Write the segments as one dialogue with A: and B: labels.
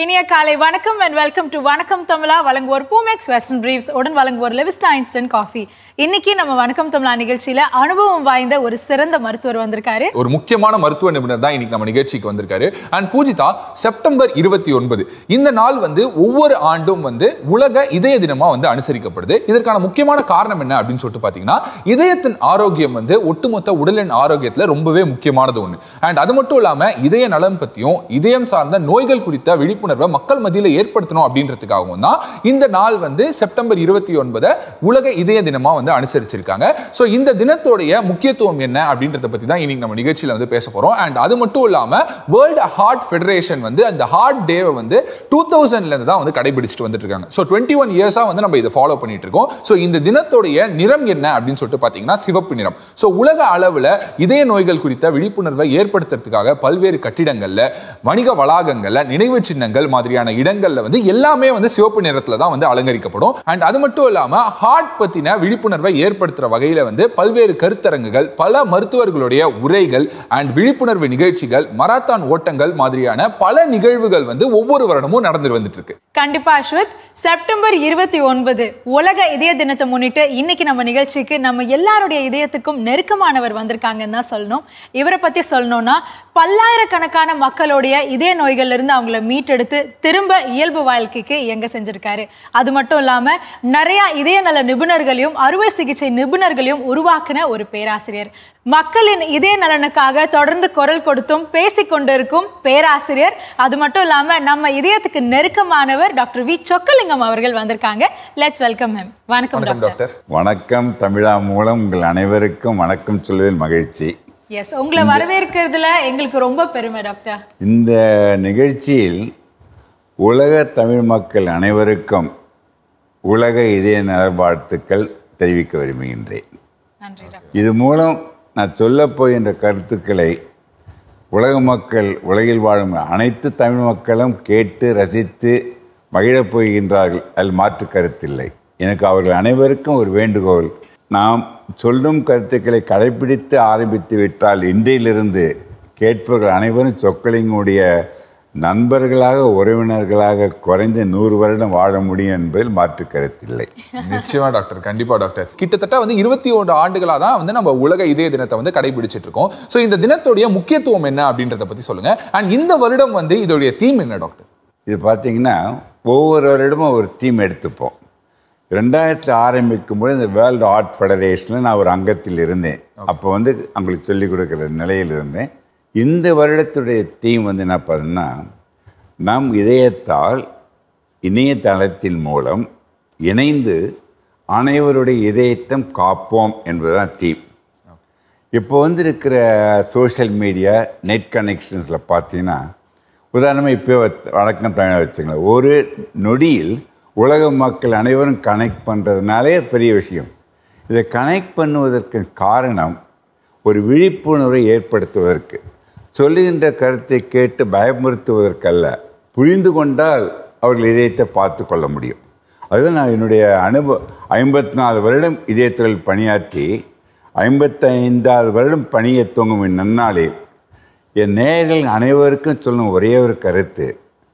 A: இனிய காலை வணக்கம் அண்ட் வெல்கம் டு வணக்கம் தமிழா வழங்குவோர் பூமெக்ஸ் வெஸ்டர்ன் பிரீவ்ஸ் உடன் வழங்குவோர் லெவிஸ்டா இன்ஸ்டன்ட் காஃபி இன்னைக்கு நம்ம வணக்கம் தமிழா நிகழ்ச்சியில அனுபவம் வாய்ந்த ஒரு சிறந்த மருத்துவர் வந்திருக்காரு
B: ஒரு முக்கியமான மருத்துவ நிபுணர் தான் இன்னைக்கு நம்ம நிகழ்ச்சிக்கு வந்திருக்காரு அண்ட் பூஜிதா செப்டம்பர் இருபத்தி ஒன்பது இந்த நாள் வந்து ஒவ்வொரு ஆண்டும் வந்து உலக இதய தினமா வந்து அனுசரிக்கப்படுது இதற்கான முக்கியமான காரணம் என்ன அப்படின்னு சொல்லிட்டு பாத்தீங்கன்னா இதயத்தின் ஆரோக்கியம் வந்து ஒட்டுமொத்த உடலின் ஆரோக்கியத்துல ரொம்பவே முக்கியமானது ஒண்ணு அண்ட் அது மட்டும் இல்லாம இதய நலம் பத்தியும் இதயம் சார்ந்த நோய்கள் குறித்த விழிப்புணர்வை மக்கள் மத்தியில ஏற்படுத்தணும் அப்படின்றதுக்காகவும் தான் இந்த நாள் வந்து செப்டம்பர் இருபத்தி ஒன்பதை உலக இதய தினமா வந்து அனுசரிச்சிருக்காங்க ஸோ இந்த தினத்தோடைய முக்கியத்துவம் என்ன அப்படின்றத பத்தி தான் இன்னைக்கு நம்ம நிகழ்ச்சியில வந்து பேச போறோம் அண்ட் அது மட்டும் இல்லாம வேர்ல்டு ஹார்ட் ஃபெடரேஷன் வந்து அந்த ஹார்ட் டேவை வந்து டூ தௌசண்ட்ல இருந்து தான் வந்து கடைபிடிச்சிட்டு வந்துட்டு இருக்காங்க ஸோ டுவெண்ட்டி ஒன் இயர்ஸா வந்து நம்ம இதை ஃபாலோ பண்ணிட்டு இருக்கோம் ஸோ இந்த தினத்தோடைய நிறம் என்ன அப்படின்னு சொல்லிட்டு பாத்தீங்கன்னா சிவப்பு நிறம் ஸோ உலக அளவுல இதய நோய்கள் குறித்த விழிப்புணர்வை ஏற்படுத்துறதுக்காக பல்வேறு கட்டிடங்கள்ல வணிக வளாகங்கள்ல நினைவு சின்னங்கள் மாதிரியான இடங்கள்ல வந்து எல்லாமே வந்து சிவப்பு நிறத்துல தான் வந்து அலங்கரிக்கப்படும் அண்ட் அது மட்டும் இல்லாம ஹார்ட் பத்தின விழிப்புணர்வை ஏற்படுத்துற வகையில வந்து பல்வேறு கருத்தரங்குகள் பல மருத்துவர்களுடைய உரைகள் அண்ட் விழிப்புணர்வு நிகழ்ச்சிகள் மராத்தான் ஓட்டங்கள் மாதிரியான பல நிகழ்வுகள் வந்து ஒவ்வொரு வருடமும் நடந்து வந்துட்டு இருக்கு
A: கண்டிப்பா அஸ்வத் செப்டம்பர் இருபத்தி ஒன்பது உலக இதய தினத்தை முன்னிட்டு இன்னைக்கு நம்ம நிகழ்ச்சிக்கு நம்ம எல்லாருடைய இதயத்துக்கும் நெருக்கமானவர் வந்திருக்காங்கன்னு தான் சொல்லணும் இவரை பத்தி சொல்லணும்னா பல்லாயிரக்கணக்கான மக்களுடைய இதய நோய்கள்ல இருந்து அவங்கள மீட்டெடுத்து திரும்ப இயல்பு வாழ்க்கைக்கு இயங்க செஞ்சிருக்காரு அது மட்டும் இல்லாம நிறைய இதய நல நிபுணர்களையும் அறுவை சிகிச்சை நிபுணர்களையும் உருவாக்கின ஒரு பேராசிரியர் மக்களின் இதய நலனுக்காக தொடர்ந்து குரல் கொடுத்தும் பேசிக் கொண்டிருக்கும் பேராசிரியர் அது மட்டும் இல்லாம நம்ம இதயத்துக்கு நெருக்கமானவர் டாக்டர் வி சொக்கலிங்கம் அவர்கள் வந்திருக்காங்க லெட்ஸ் வெல்கம் ஹிம் வணக்கம்
B: வணக்கம்
A: டாக்டர்
B: டாக்டர்
C: வணக்கம் தமிழா மூலம் உங்கள் அனைவருக்கும் வணக்கம் சொல்வதில் மகிழ்ச்சி
A: எஸ் உங்களை வரவேற்கிறதுல எங்களுக்கு ரொம்ப பெருமை டாக்டர்
C: இந்த நிகழ்ச்சியில் உலக தமிழ் மக்கள் அனைவருக்கும் உலக இதய நலவாழ்த்துக்கள் தெரிவிக்க விரும்புகின்றேன்
A: நன்றி டாக்டர்
C: இது மூலம் நான் சொல்லப் போகின்ற கருத்துக்களை உலக மக்கள் உலகில் வாழும் அனைத்து தமிழ் மக்களும் கேட்டு ரசித்து மகிழப் போகின்றார்கள் அதில் மாற்று கருத்தில்லை எனக்கு அவர்கள் அனைவருக்கும் ஒரு வேண்டுகோள் நாம் சொல்லும் கருத்துக்களை கடைபிடித்து ஆரம்பித்து விட்டால் இன்றையிலிருந்து கேட்பவர்கள் அனைவரும் சொக்கலிங்குடைய நண்பர்களாக உறவினர்களாக குறைந்த நூறு வருடம் வாழ முடியும் என்பதில் மாற்று கருத்தில்லை
B: நிச்சயமா டாக்டர் கண்டிப்பா டாக்டர் கிட்டத்தட்ட வந்து இருபத்தி ஒன்று ஆண்டுகளா தான் வந்து நம்ம உலக இதய தினத்தை வந்து கடைபிடிச்சிட்டு இருக்கோம் ஸோ இந்த தினத்துடைய முக்கியத்துவம் என்ன அப்படின்றத பத்தி சொல்லுங்க அண்ட் இந்த வருடம் வந்து இதோடைய தீம் என்ன டாக்டர்
C: இது பார்த்தீங்கன்னா ஒவ்வொரு வருடமும் ஒரு தீம் எடுத்துப்போம் ரெண்டாயிரத்தில் ஆரம்பிக்கும் போது இந்த வேர்ல்டு ஆர்ட் ஃபெடரேஷனில் நான் ஒரு அங்கத்தில் இருந்தேன் அப்போ வந்து அவங்களுக்கு சொல்லிக் கொடுக்குற நிலையில் இருந்தேன் இந்த வருடத்துடைய தீம் வந்து என்ன பார்த்தீங்கன்னா நம் இதயத்தால் இணையதளத்தின் மூலம் இணைந்து அனைவருடைய இதயத்தம் காப்போம் என்பதுதான் தீம் இப்போ வந்து இருக்கிற சோஷியல் மீடியா நெட் கனெக்ஷன்ஸில் பார்த்தீங்கன்னா உதாரணமாக இப்போ வழக்கம் தமிழ் வச்சுங்களேன் ஒரு நொடியில் உலக மக்கள் அனைவரும் கனெக்ட் பண்ணுறதுனாலே பெரிய விஷயம் இதை கனெக்ட் பண்ணுவதற்கு காரணம் ஒரு விழிப்புணர்வை ஏற்படுத்துவதற்கு சொல்லுகின்ற கருத்தை கேட்டு பயமுறுத்துவதற்கல்ல புரிந்து கொண்டால் அவர்கள் இதயத்தை பார்த்து கொள்ள முடியும் அதுதான் நான் என்னுடைய அனுபவ ஐம்பத்தி நாலு வருடம் இதயத்துறையில் பணியாற்றி ஐம்பத்தைந்தாவது வருடம் பணியை தூங்கும் இந்நன்னாளில் என் நேயர்கள் அனைவருக்கும் சொல்லும் ஒரே ஒரு கருத்து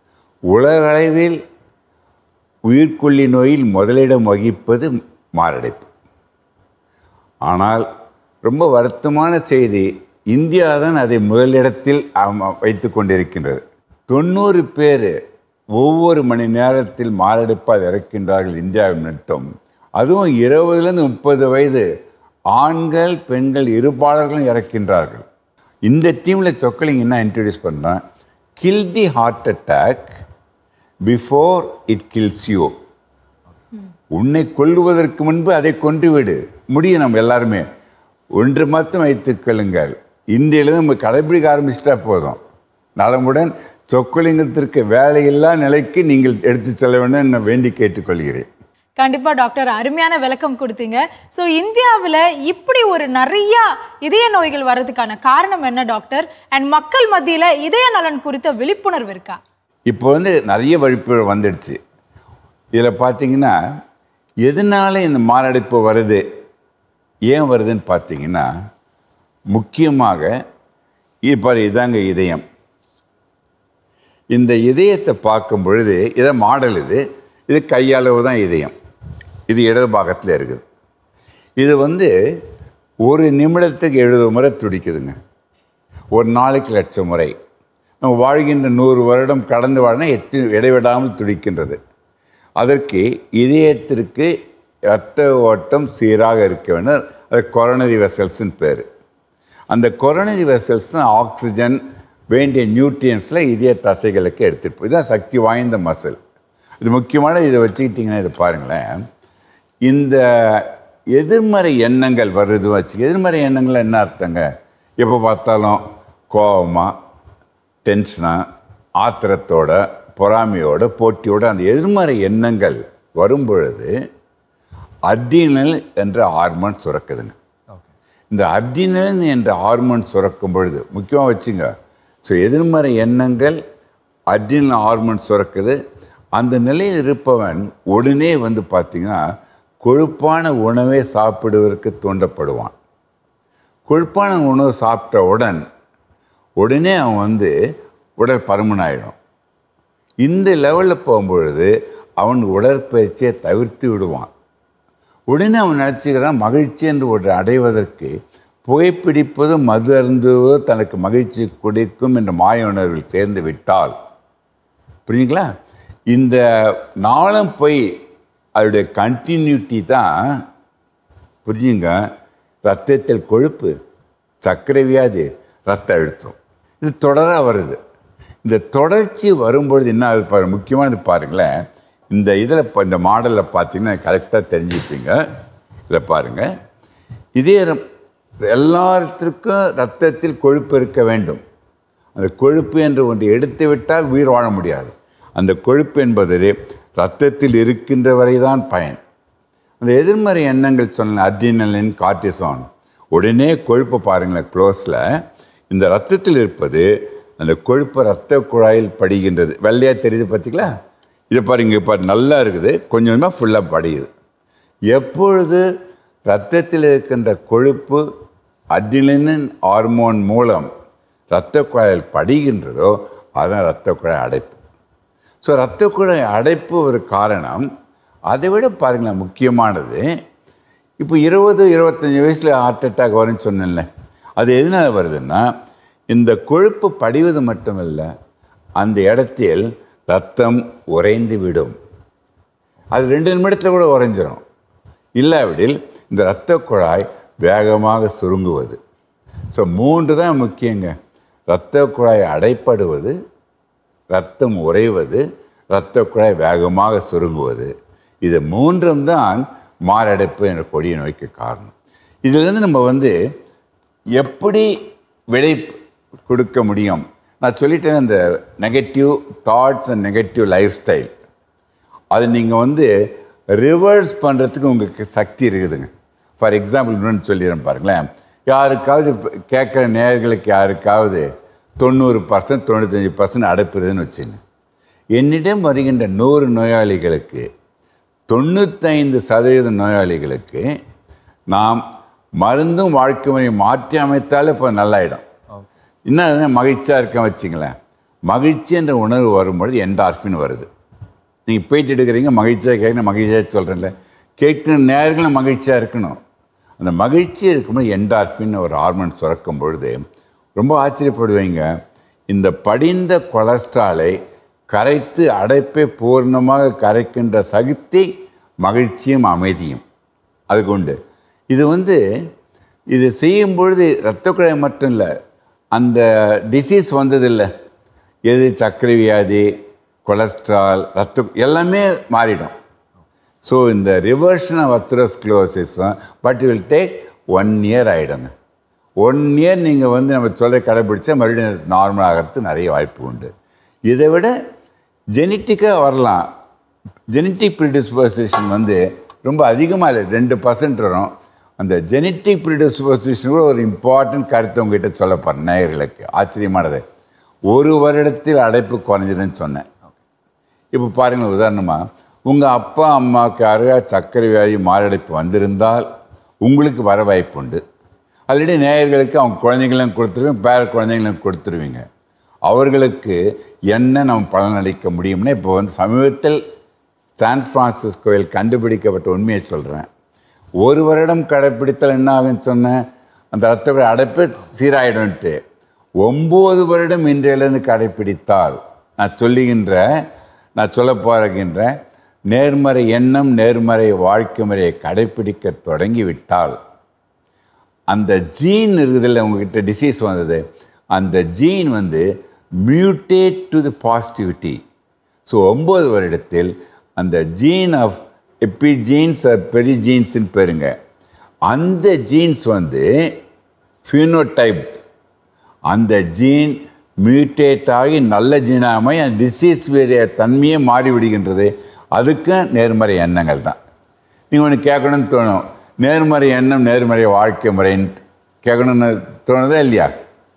C: உலகளவில் உயிர்கொல்லி நோயில் முதலிடம் வகிப்பது மாரடைப்பு ஆனால் ரொம்ப வருத்தமான செய்தி இந்தியா தான் அதை முதலிடத்தில் வைத்து கொண்டிருக்கின்றது தொண்ணூறு பேர் ஒவ்வொரு மணி நேரத்தில் மாரடைப்பால் இறக்கின்றார்கள் இந்தியாவில் மட்டும் அதுவும் இருபதுலேருந்து முப்பது வயது ஆண்கள் பெண்கள் இருபாளர்களும் இறக்கின்றார்கள் இந்த டீமில் சொக்கலிங் என்ன இன்ட்ரடியூஸ் பண்ணுறேன் kill the heart attack before it kills you உன்னை கொல்லுவதற்கு முன்பு அதை கொன்று விடு முடியும் நம்ம எல்லாருமே ஒன்று மட்டும் வைத்துக் கொள்ளுங்கள் இன்றையிலிருந்து நம்ம கடைபிடிக்க ஆரம்பிச்சிட்டா போதும் நலமுடன் சொக்கலிங்கத்திற்கு வேலையில்லா நிலைக்கு நீங்கள் எடுத்து செல்ல வேண்டும் நான் வேண்டி கேட்டுக்கொள்கிறேன்
A: கண்டிப்பா டாக்டர் அருமையான விளக்கம் கொடுத்தீங்க ஸோ இந்தியாவில் இப்படி ஒரு நிறைய இதய நோய்கள் வர்றதுக்கான காரணம் என்ன டாக்டர் அண்ட் மக்கள் மத்தியில இதய நலன் குறித்த விழிப்புணர்வு இருக்கா
C: இப்போ வந்து நிறைய வழிப்புகள் வந்துடுச்சு இதில் பார்த்தீங்கன்னா எதனால இந்த மாரடைப்பு வருது ஏன் வருதுன்னு பார்த்தீங்கன்னா முக்கியமாக இப்போ இதாங்க இதயம் இந்த இதயத்தை பார்க்கும் பொழுது இதை மாடல் இது இது கையளவு தான் இதயம் இது இடது பாகத்தில் இருக்குது இது வந்து ஒரு நிமிடத்துக்கு எழுபது முறை துடிக்குதுங்க ஒரு நாளைக்கு லட்சம் முறை நம்ம வாழ்கின்ற நூறு வருடம் கடந்து வாழ்னா எத்தனை இடைவிடாமல் துடிக்கின்றது அதற்கு இதயத்திற்கு இரத்த ஓட்டம் சீராக இருக்க வேண்டும் அது கொரோனரி வெசல்ஸ்னு பேர் அந்த கொரோனரி வெசல்ஸ் தான் ஆக்சிஜன் வேண்டிய நியூட்ரியன்ஸில் இதய தசைகளுக்கு எடுத்துட்டு போய் இதுதான் சக்தி வாய்ந்த மசில் இது முக்கியமான இதை வச்சுக்கிட்டிங்கன்னா இதை பாருங்களேன் இந்த எதிர்மறை எண்ணங்கள் வருது வச்சு எதிர்மறை எண்ணங்கள் என்ன அர்த்தங்க எப்போ பார்த்தாலும் கோபமாக டென்ஷனாக ஆத்திரத்தோட பொறாமையோட போட்டியோட அந்த எதிர்மறை எண்ணங்கள் வரும் பொழுது அட்ரினல் என்ற ஹார்மோன் சுரக்குதுங்க இந்த அட்ரினலின் என்ற ஹார்மோன் சுரக்கும் பொழுது முக்கியமாக வச்சுங்க ஸோ எதிர்மறை எண்ணங்கள் அட்ரினல் ஹார்மோன் சுரக்குது அந்த நிலையில் இருப்பவன் உடனே வந்து பார்த்திங்கன்னா கொழுப்பான உணவை சாப்பிடுவதற்கு தூண்டப்படுவான் கொழுப்பான உணவு சாப்பிட்ட உடன் உடனே அவன் வந்து உடல் பருமனாயிடும் இந்த லெவலில் போகும்பொழுது அவன் உடற்பயிற்சியை தவிர்த்து விடுவான் உடனே அவன் நினச்சிக்கிறான் மகிழ்ச்சி என்று ஒன்று அடைவதற்கு புகைப்பிடிப்பது மது அருந்துவதோ தனக்கு மகிழ்ச்சி கொடுக்கும் என்ற மாய உணர்வில் சேர்ந்து விட்டால் புரியுங்களா இந்த நாளும் போய் அதோடைய கண்டினியூட்டி தான் புரிஞ்சுங்க ரத்தத்தில் கொழுப்பு சர்க்கரை வியாதி ரத்த அழுத்தம் இது தொடராக வருது இந்த தொடர்ச்சி வரும்பொழுது என்ன ஆகுது பாருங்க முக்கியமானது பாருங்களேன் இந்த இதில் இப்போ இந்த மாடலில் பார்த்தீங்கன்னா கரெக்டாக தெரிஞ்சுப்பீங்க இதில் பாருங்கள் இதே ரம்- எல்லாத்திற்கும் ரத்தத்தில் கொழுப்பு இருக்க வேண்டும் அந்த கொழுப்பு என்று ஒன்று எடுத்து விட்டால் உயிர் வாழ முடியாது அந்த கொழுப்பு என்பது ரத்தத்தில் இருக்கின்ற வரை தான் பயன் அந்த எதிர்மறை எண்ணங்கள் சொன்ன அட்ரினலின் கார்டிசான் உடனே கொழுப்பை பாருங்களேன் க்ளோஸில் இந்த ரத்தத்தில் இருப்பது அந்த கொழுப்பு ரத்த குழாயில் படிகின்றது வெள்ளையாக தெரியுது பார்த்தீங்களா இதை பாருங்க இப்போ நல்லா இருக்குது கொஞ்சம் கொஞ்சமாக ஃபுல்லாக படியுது எப்பொழுது ரத்தத்தில் இருக்கின்ற கொழுப்பு அட்ரினலின் ஹார்மோன் மூலம் இரத்த குழாயில் படிகின்றதோ அதுதான் இரத்த குழாய் அடைப்பு ஸோ இரத்த குழாய் அடைப்பு ஒரு காரணம் அதை விட பாருங்களேன் முக்கியமானது இப்போ இருபது இருபத்தஞ்சி வயசில் ஹார்ட் அட்டாக் வரும்னு சொன்னேன்ல அது எதனால் வருதுன்னா இந்த கொழுப்பு படிவது மட்டுமல்ல அந்த இடத்தில் ரத்தம் உறைந்து விடும் அது ரெண்டு நிமிடத்தில் கூட உறைஞ்சிரும் இல்லாவிடில் இந்த இரத்த குழாய் வேகமாக சுருங்குவது ஸோ மூன்று தான் முக்கியங்க இரத்த குழாய் அடைப்படுவது ரத்தம் உறைவது இரத்த குழாய் வேகமாக சுருங்குவது இது மூன்றும் தான் மாரடைப்பு என்ற கொடிய நோய்க்கு காரணம் இதிலிருந்து நம்ம வந்து எப்படி விடை கொடுக்க முடியும் நான் சொல்லிட்டேன் இந்த negative thoughts and negative lifestyle அது நீங்கள் வந்து ரிவர்ஸ் பண்ணுறதுக்கு உங்களுக்கு சக்தி இருக்குதுங்க ஃபார் எக்ஸாம்பிள் இன்னொன்று சொல்லிடுறேன் பாருங்களேன் யாருக்காவது இப்ப கேட்குற நேயர்களுக்கு யாருக்காவது தொண்ணூறு பர்சன்ட் தொண்ணூத்தஞ்சு பர்சன்ட் அடைப்புறதுன்னு வச்சுங்க என்னிடம் வருகின்ற நூறு நோயாளிகளுக்கு தொண்ணூத்தைந்து சதவீத நோயாளிகளுக்கு நாம் மருந்தும் வாழ்க்கை முறையும் மாற்றி அமைத்தாலே இப்போ நல்லாயிடும் என்ன மகிழ்ச்சியாக இருக்க வச்சுங்களேன் மகிழ்ச்சி என்ற உணர்வு வரும்பொழுது என்டார்ஃபின் வருது நீங்கள் போயிட்டு எடுக்கிறீங்க மகிழ்ச்சியாக கேட்கணும் மகிழ்ச்சியாக சொல்கிறேன்ல கேட்குற நேரங்களும் மகிழ்ச்சியாக இருக்கணும் அந்த மகிழ்ச்சி இருக்கும்போது என்டார்ஃபின் ஒரு ஹார்மோன் சுரக்கும் பொழுது ரொம்ப ஆச்சரியப்படுவீங்க இந்த படிந்த கொலஸ்ட்ராலை கரைத்து அடைப்பை பூர்ணமாக கரைக்கின்ற சக்தி மகிழ்ச்சியும் அமைதியும் அதுக்கு உண்டு இது வந்து இது செய்யும் பொழுது இரத்த குழாய் மட்டும் இல்லை அந்த டிசீஸ் வந்ததில்லை எது சர்க்கரை வியாதி கொலஸ்ட்ரால் ரத்த எல்லாமே மாறிடும் ஸோ இந்த reversion of atherosclerosis but will take one year ஆகிடுங்க ஒன் இயர் நீங்கள் வந்து நம்ம சொல்ல கடைபிடிச்சா மறுபடியும் நார்மல் ஆகிறதுக்கு நிறைய வாய்ப்பு உண்டு இதை விட ஜெனட்டிக்காக வரலாம் ஜெனட்டிக் ப்ரிடிஸ்போசிஷன் வந்து ரொம்ப அதிகமாக இல்லை ரெண்டு பர்சன்ட் வரும் அந்த ஜெனட்டிக் ப்ரிடிஸ்போசிஷன் கூட ஒரு இம்பார்ட்டன்ட் கருத்தை உங்ககிட்ட சொல்ல போகிறேன் நேயர்களுக்கு ஆச்சரியமானது ஒரு வருடத்தில் அடைப்பு குறைஞ்சதுன்னு சொன்னேன் இப்போ பாருங்கள் உதாரணமாக உங்கள் அப்பா அம்மாவுக்கு யாரையா சர்க்கரை வியாதி மாரடைப்பு வந்திருந்தால் உங்களுக்கு வர வாய்ப்பு உண்டு ஆல்ரெடி நேயர்களுக்கு அவங்க குழந்தைங்களும் கொடுத்துருவீங்க பேர குழந்தைங்களும் கொடுத்துருவீங்க அவர்களுக்கு என்ன நம்ம பலனளிக்க முடியும்னா இப்போ வந்து சமீபத்தில் சான் பிரான்சிஸ்கோவில் கண்டுபிடிக்கப்பட்ட உண்மையை சொல்கிறேன் ஒரு வருடம் கடைப்பிடித்தல் என்ன ஆகுன்னு சொன்னேன் அந்த ரத்த குழாய் அடைப்பு சீராயிடும்ட்டு ஒம்பது வருடம் இன்றையிலிருந்து கடைப்பிடித்தால் நான் சொல்லுகின்ற நான் சொல்ல போகின்ற நேர்மறை எண்ணம் நேர்மறை வாழ்க்கை முறையை கடைப்பிடிக்க தொடங்கிவிட்டால் அந்த ஜீன் இருக்குதுல்ல உங்ககிட்ட டிசீஸ் வந்தது அந்த ஜீன் வந்து mutate to the positivity so ஒம்பது வருடத்தில் அந்த ஜீன் ஆஃப் எப்பி ஜீன்ஸ் பெரி ஜீன்ஸ்ன்னு பேருங்க அந்த ஜீன்ஸ் வந்து ஃபியூனோடைப் அந்த ஜீன் மியூட்டேட் ஆகி நல்ல ஜீனாமை அந்த டிசீஸ் வேறிய தன்மையே மாறிவிடுகின்றது அதுக்கு நேர்மறை எண்ணங்கள் தான் நீங்கள் ஒன்று கேட்கணும்னு தோணும் நேர்மறை எண்ணம் நேர்மறை வாழ்க்கை முறைன்னு கேட்கணும்னு தோணுதா இல்லையா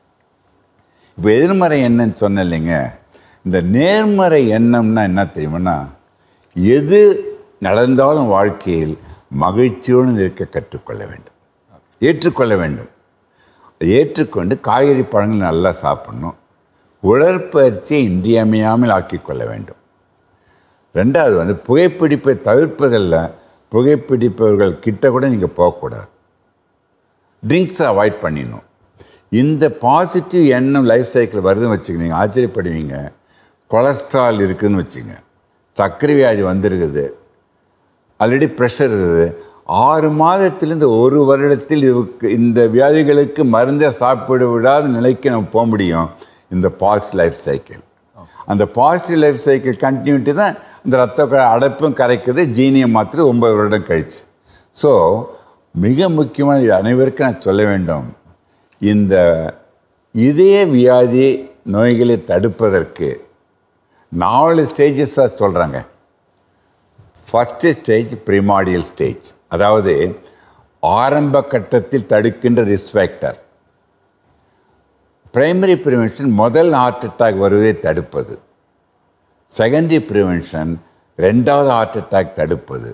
C: இப்போ எதிர்மறை எண்ணம்னு சொன்னேன் இல்லைங்க இந்த நேர்மறை எண்ணம்னா என்ன தெரியுமான்னா எது நடந்தாலும் வாழ்க்கையில் மகிழ்ச்சியுடன் இருக்க கற்றுக்கொள்ள வேண்டும் ஏற்றுக்கொள்ள வேண்டும் அதை ஏற்றுக்கொண்டு காய்கறி பழங்கள் நல்லா சாப்பிடணும் உடற்பயிற்சியை இன்றியமையாமல் ஆக்கிக்கொள்ள வேண்டும் ரெண்டாவது வந்து புகைப்பிடிப்பை தவிர்ப்பதில்ல புகைப்பிடிப்பவர்கள் கிட்ட கூட நீங்கள் போகக்கூடாது ட்ரிங்க்ஸை அவாய்ட் பண்ணிடணும் இந்த பாசிட்டிவ் எண்ணம் லைஃப் சைக்கிள் வருதுன்னு வச்சுக்க நீங்கள் ஆச்சரியப்படுவீங்க கொலஸ்ட்ரால் இருக்குதுன்னு வச்சுங்க சர்க்கரை வியாதி வந்திருக்குது ஆல்ரெடி ப்ரெஷர் இருக்குது ஆறு மாதத்திலிருந்து ஒரு வருடத்தில் இவக்கு இந்த வியாதிகளுக்கு மருந்தை சாப்பிட விடாத நிலைக்கு நம்ம போக முடியும் இந்த பாசிட்டிவ் லைஃப் சைக்கிள் அந்த பாசிட்டிவ் லைஃப் சைக்கிள் கண்டினியூட்டி தான் இந்த ரத்த குழாய் அடைப்பும் கரைக்குது ஜீனியை மாத்திரம் ஒன்பது வருடம் கழிச்சு ஸோ மிக முக்கியமான இது அனைவருக்கும் நான் சொல்ல வேண்டும் இந்த இதய வியாதி நோய்களை தடுப்பதற்கு நாலு ஸ்டேஜஸாக சொல்கிறாங்க ஃபஸ்ட்டு ஸ்டேஜ் ப்ரிமாடியல் ஸ்டேஜ் அதாவது ஆரம்ப கட்டத்தில் தடுக்கின்ற ரிஸ்க் ஃபேக்டர் பிரைமரி ப்ரிவென்ஷன் முதல் ஹார்ட் அட்டாக் வருவதை தடுப்பது செகண்டரி ப்ரிவென்ஷன் ரெண்டாவது ஹார்ட் அட்டாக் தடுப்பது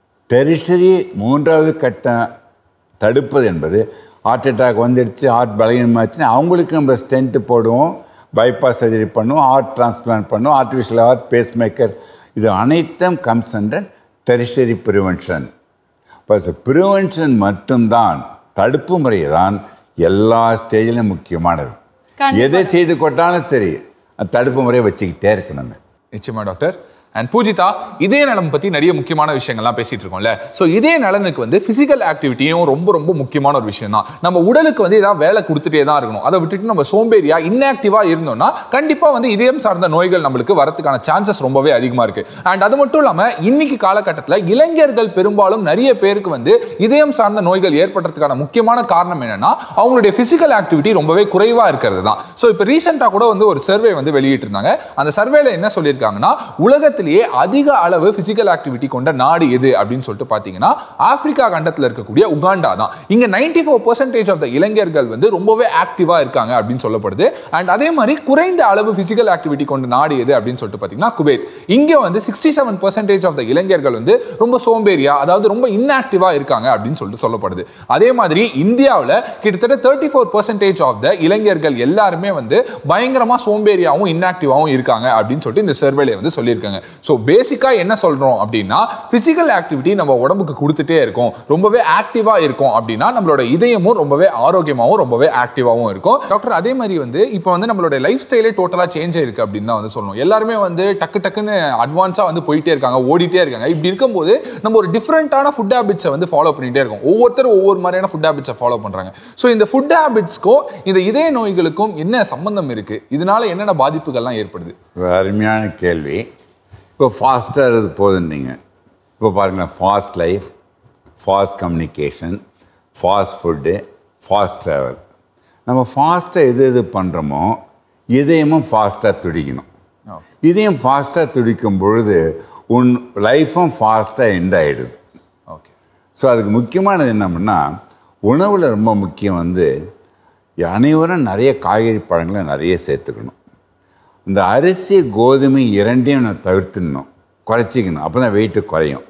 C: டெரிஷரி மூன்றாவது கட்டம் தடுப்பது என்பது ஹார்ட் அட்டாக் வந்துடுச்சு ஹார்ட் பலகீனமாச்சுன்னா அவங்களுக்கு நம்ம ஸ்டென்ட்டு போடுவோம் பைபாஸ் சர்ஜரி பண்ணுவோம் ஹார்ட் டிரான்ஸ்பிளான்ட் பண்ணுவோம் ஆர்டிஃபிஷியல் ஹார்ட் பேஸ் மேக்கர் இது அனைத்தும் கம்ஸ் அண்டர் டெரிஷரி ப்ரிவென்ஷன் இப்போ ப்ரிவென்ஷன் மட்டும்தான் தடுப்பு முறை தான் எல்லா ஸ்டேஜிலும் முக்கியமானது
A: கண்டிப்பா.
C: எதை செய்து கொட்டாலும் சரி அந்த தடுப்பு முறையை வச்சுக்கிட்டே இருக்கணுங்க
B: நிச்சயமா டாக்டர் அண்ட் பூஜிதா இதய நலம் பத்தி நிறைய முக்கியமான விஷயங்கள்லாம் பேசிட்டு இருக்கோம்ல ஸோ இதய நலனுக்கு வந்து பிசிக்கல் ஆக்டிவிட்டியும் ரொம்ப ரொம்ப முக்கியமான ஒரு விஷயம் தான் நம்ம உடலுக்கு வந்து ஏதாவது வேலை கொடுத்துட்டே தான் இருக்கணும் அதை விட்டுட்டு நம்ம சோம்பேறியா இன்ஆக்டிவா இருந்தோம்னா கண்டிப்பா வந்து இதயம் சார்ந்த நோய்கள் நம்மளுக்கு வரதுக்கான சான்சஸ் ரொம்பவே அதிகமா இருக்கு அண்ட் அது மட்டும் இல்லாம இன்னைக்கு காலகட்டத்தில் இளைஞர்கள் பெரும்பாலும் நிறைய பேருக்கு வந்து இதயம் சார்ந்த நோய்கள் ஏற்படுறதுக்கான முக்கியமான காரணம் என்னன்னா அவங்களுடைய பிசிக்கல் ஆக்டிவிட்டி ரொம்பவே குறைவா இருக்கிறது தான் ஸோ இப்போ ரீசெண்டாக கூட வந்து ஒரு சர்வே வந்து வெளியிட்டிருந்தாங்க அந்த சர்வேல என்ன சொல்லியிருக்காங்கன்னா உலகத்திலேயே அதிக அளவு பிசிக்கல் ஆக்டிவிட்டி கொண்ட நாடு எது அப்படின்னு சொல்லிட்டு பார்த்தீங்கன்னா ஆப்பிரிக்கா கண்டத்தில் இருக்கக்கூடிய உகாண்டா தான் இங்க ninety four percentage of the இளைஞர்கள் வந்து ரொம்பவே ஆக்டிவா இருக்காங்க அப்படின்னு சொல்லப்படுது அண்ட் அதே மாதிரி குறைந்த அளவு பிசிக்கல் ஆக்டிவிட்டி கொண்ட நாடு எது அப்படின்னு சொல்லிட்டு பார்த்தீங்கன்னா குவைத் இங்க வந்து sixty seven percentage of the இளைஞர்கள் வந்து ரொம்ப சோம்பேறியா அதாவது ரொம்ப இன்ஆக்டிவா இருக்காங்க அப்படின்னு சொல்லிட்டு சொல்லப்படுது அதே மாதிரி இந்தியாவில் கிட்டத்தட்ட thirty four percentage of the இளைஞர்கள் எல்லாருமே வந்து பயங்கரமா சோம்பேறியாவும் இன்ஆக்டிவாவும் இருக்காங்க அப்படின்னு சொல்லிட்டு இந்த சர்வேல வந்து சொல்லியிருக்காங்க ஸோ பேசிக்கா என்ன சொல்றோம் அப்படின்னா பிசிக்கல் ஆக்டிவிட்டி நம்ம உடம்புக்கு கொடுத்துட்டே இருக்கும் ரொம்பவே ஆக்டிவா இருக்கும் அப்படின்னா நம்மளோட இதயமும் ரொம்பவே ஆரோக்கியமாகவும் ரொம்பவே ஆக்டிவாகவும் இருக்கும் டாக்டர் அதே மாதிரி வந்து இப்போ வந்து நம்மளோட லைஃப் ஸ்டைலே டோட்டலா சேஞ்ச் ஆயிருக்கு அப்படின்னு தான் வந்து சொல்லணும் எல்லாருமே வந்து டக்கு டக்குன்னு அட்வான்ஸா வந்து போயிட்டே இருக்காங்க ஓடிட்டே இருக்காங்க இப்படி இருக்கும்போது நம்ம ஒரு டிஃப்ரெண்டான ஃபுட் ஹேபிட்ஸை வந்து ஃபாலோ பண்ணிட்டே இருக்கோம் ஒவ்வொருத்தரும் ஒவ்வொரு மாதிரியான ஃபுட் ஹேபிட்ஸை ஃபாலோ பண்றாங்க ஸோ இந்த ஃபுட் ஹேபிட்ஸ்க்கும் இந்த இதய நோய்களுக்கும் என்ன சம்பந்தம் இருக்கு இதனால என்னென்ன பாதிப்புகள்லாம் ஏற்படுது
C: ஒரு அருமையான கேள்வி இப்போ ஃபாஸ்ட்டாக இருக்குது போதுன்னீங்க இப்போ பாருங்களேன் fast life fast communication fast food fast travel நம்ம ஃபாஸ்ட்டாக எது எது பண்ணுறோமோ இதயமும் ஃபாஸ்ட்டாக துடிக்கணும் இதயம் ஃபாஸ்ட்டாக துடிக்கும் பொழுது உன் லைஃப்பும் ஃபாஸ்ட்டாக எண்ட் ஆகிடுது
B: ஓகே
C: ஸோ அதுக்கு முக்கியமானது என்னம்னா உணவில் ரொம்ப முக்கியம் வந்து அனைவரும் நிறைய காய்கறி பழங்களை நிறைய சேர்த்துக்கணும் இந்த அரிசி கோதுமை இரண்டையும் நான் தவிர்த்துடணும் குறைச்சிக்கணும் அப்போ தான் வெயிட்டு குறையும்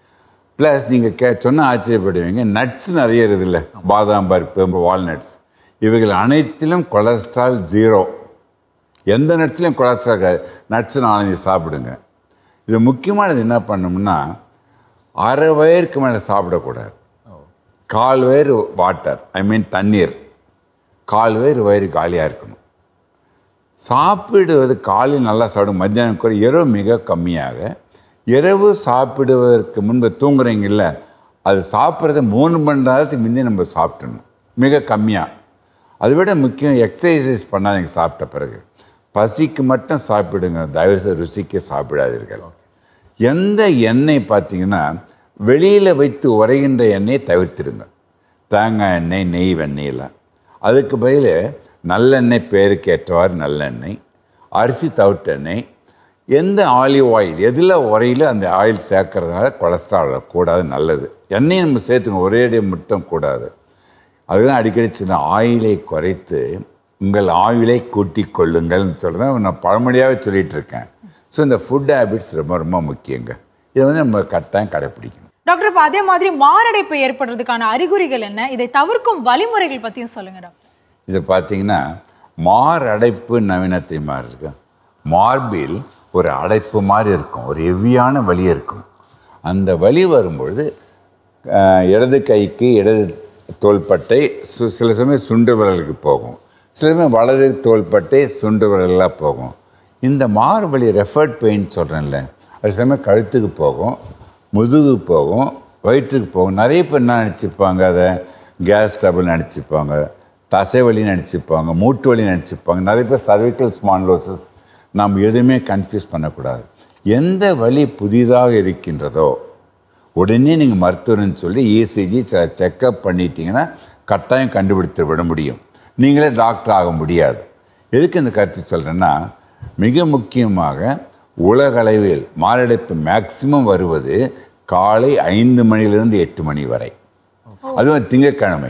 C: ப்ளஸ் நீங்கள் கே சொன்ன ஆச்சரியப்படுவீங்க நட்ஸ் நிறைய இருக்குதுல்ல பாதாம் பருப்பு வால்நட்ஸ் இவைகள் அனைத்திலும் கொலஸ்ட்ரால் ஜீரோ எந்த நட்ஸ்லையும் கொலஸ்ட்ரால் நட்ஸ் நாலஞ்சு சாப்பிடுங்க இது முக்கியமானது என்ன பண்ணோம்னா அரை வயருக்கு மேலே சாப்பிடக்கூடாது கால் வயிறு வாட்டர் ஐ மீன் தண்ணீர் கால் வயிறு வயிறு காலியாக இருக்கணும் சாப்பிடுவது காலையில் நல்லா சாப்பிடும் மத்தியானம் குறை இரவு மிக கம்மியாக இரவு சாப்பிடுவதற்கு முன்பு தூங்குறீங்கல்ல அது சாப்பிட்றத மூணு மணி நேரத்துக்கு முந்தைய நம்ம சாப்பிட்டணும் மிக கம்மியாக அதை விட முக்கியம் எக்ஸசைஸ் பண்ணாதீங்க சாப்பிட்ட பிறகு பசிக்கு மட்டும் சாப்பிடுங்க தயவுசெய்து ருசிக்க சாப்பிடாதீர்கள் எந்த எண்ணெய் பார்த்தீங்கன்னா வெளியில் வைத்து உரைகின்ற எண்ணெயை தவிர்த்திடுங்க தேங்காய் எண்ணெய் நெய் வெண்ணெயெல்லாம் அதுக்கு பதில் நல்லெண்ணெய் பேருக்கு ஏற்றவாறு நல்லெண்ணெய் அரிசி தவிட்டெண்ணெய் எந்த ஆலிவ் ஆயில் எதில் உரையில அந்த ஆயில் சேர்க்கறதுனால கொலஸ்ட்ரால் கூடாது நல்லது எண்ணெயை நம்ம சேர்த்துங்க ஒரே அடி மட்டும் கூடாது அதுதான் அடிக்கடி சின்ன ஆயிலை குறைத்து உங்கள் ஆயிலை கூட்டிக் கொள்ளுங்கள்னு சொல்கிறத நான் பழமொழியாகவே சொல்லிட்டு இருக்கேன் ஸோ இந்த ஃபுட் ஹேபிட்ஸ் ரொம்ப ரொம்ப முக்கியங்க இதை வந்து நம்ம கட்டாயம் கடைப்பிடிக்கணும்
A: டாக்டர் இப்போ அதே மாதிரி மாரடைப்பு ஏற்படுறதுக்கான அறிகுறிகள் என்ன இதை தவிர்க்கும் வழிமுறைகள் பத்தியும் சொல்லுங்க டாக்டர்
C: இது பார்த்தீங்கன்னா மார் அடைப்பு நவீனத்தியமாக இருக்கு மார்பில் ஒரு அடைப்பு மாதிரி இருக்கும் ஒரு ஹெவியான வலி இருக்கும் அந்த வலி வரும்பொழுது அஹ், இடது கைக்கு இடது தோள்பட்டை சு சில சமயம் சுண்டு விரலுக்கு போகும் சில சமயம் வலது தோள்பட்டை சுண்டு விரலாக போகும் இந்த மார் வலி ரெஃபர்ட் பெயின் சொல்கிறேன்ல அது சில சமயம் கழுத்துக்கு போகும் முதுகு போகும் வயிற்றுக்கு போகும் நிறைய பேர் என்ன நினச்சிப்பாங்க அதை கேஸ் டபுள் நினச்சிப்பாங்க தசை வலி நினச்சிப்பாங்க மூட்டு வலி நினச்சிப்பாங்க நிறைய பேர் சர்விக்கல் ஸ்பான்லோசஸ் நாம் எதுவுமே கன்ஃபியூஸ் பண்ணக்கூடாது எந்த வலி புதிதாக இருக்கின்றதோ உடனே நீங்கள் மருத்துவர்னு சொல்லி இசிஜி செக்கப் பண்ணிட்டீங்கன்னா கட்டாயம் கண்டுபிடித்து விட முடியும் நீங்களே டாக்டர் ஆக முடியாது எதுக்கு இந்த கருத்து சொல்கிறேன்னா மிக முக்கியமாக உலகளவில் மாரடைப்பு மேக்சிமம் வருவது காலை ஐந்து மணிலிருந்து எட்டு மணி வரை அதுவும் திங்கட்கிழமை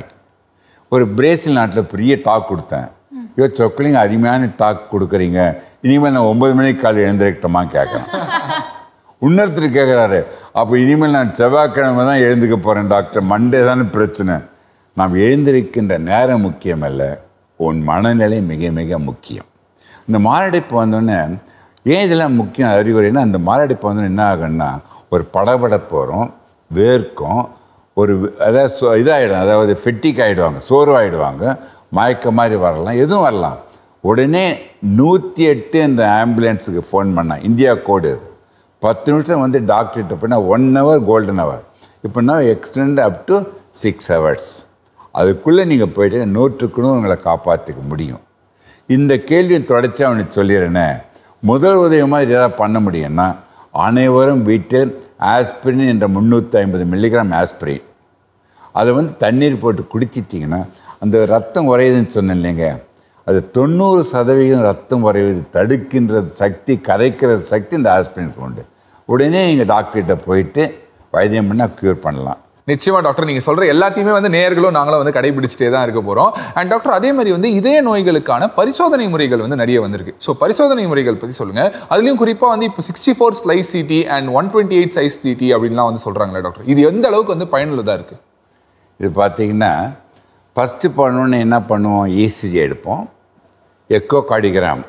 C: ஒரு பிரேசில் நாட்டில் பெரிய டாக் கொடுத்தேன் ஐயோ சொக்கலிங்க அருமையான டாக் கொடுக்குறீங்க இனிமேல் நான் ஒன்பது மணிக்கு காலை எழுந்திருக்கட்டுமா கேட்குறேன் இன்னொருத்தர் கேட்குறாரு அப்போ இனிமேல் நான் செவ்வாய்க்கிழமை தான் எழுந்துக்க போகிறேன் டாக்டர் மண்டே தானே பிரச்சனை நாம் எழுந்திருக்கின்ற நேரம் முக்கியமல்ல உன் மனநிலை மிக மிக முக்கியம் இந்த மாரடைப்பு வந்தோடனே ஏன் இதெல்லாம் முக்கியம் அறிகுறின்னா அந்த மாரடைப்பு வந்தோடனே என்ன ஆகும்னா ஒரு படபடப்பு வரும் வேர்க்கும் ஒரு வி- அதாவது சோ- இதாயிடும் அதாவது ஃபெட்டிக் ஆகிடுவாங்க சோர்வாயிடுவாங்க மயக்க மாதிரி வரலாம் எதுவும் வரலாம் உடனே நூற்றி எட்டு இந்த ஆம்புலன்ஸுக்கு ஃபோன் பண்ணேன் இந்தியா கோடு இது பத்து நிமிஷம் வந்து டாக்டர்கிட்ட போனால் ஒன் ஹவர் கோல்டன் ஹவர் இப்போனா extend up to six hours அதுக்குள்ளே நீங்கள் போயிட்டு நூற்றுக்கு நூறு உங்களை காப்பாற்றிக்க முடியும் இந்த கேள்வியை தொடர்ச்சி அவனுக்கு சொல்லிடுறேனே முதல் உதவி மாதிரி ஏதாவது பண்ண முடியும்னா அனைவரும் வீட்டில் ஆஸ்பிரின் என்ற முந்நூற்றி ஐம்பது மில்லிகிராம் ஆஸ்பிரின் அதை வந்து தண்ணீர் போட்டு குடிச்சிட்டிங்கன்னா அந்த ரத்தம் உறையுதுன்னு சொன்னேன் இல்லைங்க அது தொண்ணூறு சதவிகிதம் ரத்தம் உறைவது தடுக்கின்றது சக்தி கரைக்கிறது சக்தி இந்த ஆஸ்பிரினுக்கு உண்டு உடனே நீங்கள் டாக்டர்கிட்ட போயிட்டு வைத்தியம் பண்ணால் க்யூர் பண்ணலாம்
B: நிச்சயமா டாக்டர் நீங்க சொல்ற எல்லாத்தையுமே வந்து நேயர்களும் நாங்களும் வந்து கடைபிடிச்சிட்டே தான் இருக்க போறோம் அண்ட் டாக்டர் அதே மாதிரி வந்து இதய நோய்களுக்கான பரிசோதனை முறைகள் வந்து நிறைய வந்திருக்கு ஸோ பரிசோதனை முறைகள் பத்தி சொல்லுங்க அதுலயும் குறிப்பா வந்து இப்போ sixty four slice CT and one twenty eight size CT அப்படின்லாம் வந்து சொல்றாங்களே டாக்டர் இது எந்த அளவுக்கு வந்து பயனுள்ளதா இருக்கு
C: இது பார்த்தீங்கன்னா ஃபஸ்ட்டு பண்ணோன்னே என்ன பண்ணுவோம் இசிஜி எடுப்போம் எக்கோ கார்டிகிராம்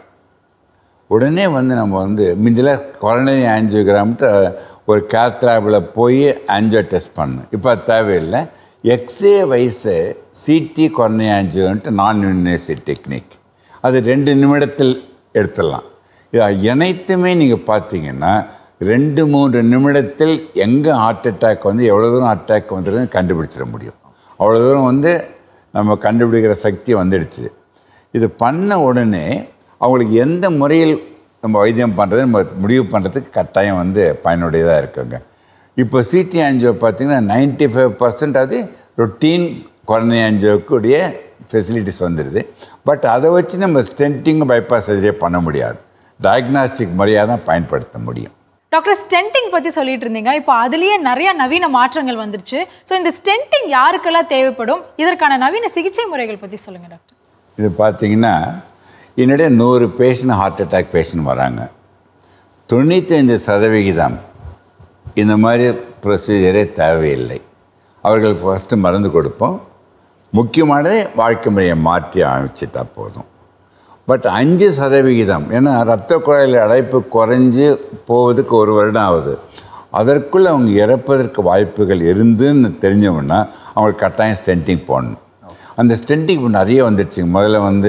C: உடனே வந்து நம்ம வந்து முந்தில கொரோனரி ஆன்ஜியோகிராம்ட்டு ஒரு கேத்ராபில் போய் ஆன்ஜியோ டெஸ்ட் பண்ணணும் இப்போ அது தேவையில்லை எக்ஸ்ரே வயசு சிடி கொரோனரி ஆன்ஜியோன்ட்டு நான் யூனிவர்சிட்டி டெக்னிக் அது ரெண்டு நிமிடத்தில் எடுத்துடலாம் இது அனைத்துமே நீங்கள் பார்த்தீங்கன்னா ரெண்டு மூன்று நிமிடத்தில் எங்கே ஹார்ட் அட்டாக் வந்து எவ்வளோ தூரம் அட்டாக் வந்துடுதுன்னு கண்டுபிடிச்சிட முடியும் அவ்வளோ தூரம் வந்து நம்ம கண்டுபிடிக்கிற சக்தி வந்துடுச்சு இது பண்ண உடனே அவங்களுக்கு எந்த முறையில் நம்ம வைத்தியம் பண்ணுறது நம்ம முடிவு பண்ணுறதுக்கு கட்டாயம் வந்து பயனுடையதாக இருக்குங்க இப்போ சிடி ஆன்ஜியோ பார்த்தீங்கன்னா நைன்டி ஃபைவ் பர்சன்ட் அது ரொட்டீன் கொரோனா ஆன்ஜியோக்குடைய ஃபெசிலிட்டிஸ் வந்துடுது பட் அதை வச்சு நம்ம ஸ்டென்ட்டிங் பைபாஸ் சர்ஜரியே பண்ண முடியாது டயக்னாஸ்டிக் முறையாக தான் பயன்படுத்த முடியும்
A: டாக்டர் ஸ்டென்டிங் பத்தி சொல்லிட்டு இருந்தீங்க இப்போ அதுலயே நிறைய நவீன மாற்றங்கள் வந்துருச்சு ஸோ இந்த ஸ்டென்டிங் யாருக்கெல்லாம் தேவைப்படும் இதற்கான நவீன சிகிச்சை முறைகள் பத்தி சொல்லுங்க டாக்டர்
C: இது பார்த்தீங்கன்னா என்னிடையே நூறு பேஷண்ட் ஹார்ட் அட்டாக் பேஷண்ட் வராங்க தொண்ணூத்தைந்து சதவிகிதம் இந்த மாதிரி ப்ரொசீஜரே தேவையில்லை அவர்களுக்கு ஃபஸ்ட்டு மருந்து கொடுப்போம் முக்கியமானது வாழ்க்கை முறையை மாற்றி அமைச்சிட்டா போதும் பட் அஞ்சு சதவிகிதம் ஏன்னா ரத்த குழாயில் அடைப்பு குறைஞ்சு போவதுக்கு ஒரு வருடம் ஆகுது அதற்குள் அவங்க இறப்பதற்கு வாய்ப்புகள் இருந்துன்னு தெரிஞ்சவொன்னா அவங்களுக்கு கட்டாயம் ஸ்டென்டிங் போடணும் அந்த ஸ்டென்டிங் இப்போ நிறைய வந்துடுச்சுங்க முதல்ல வந்து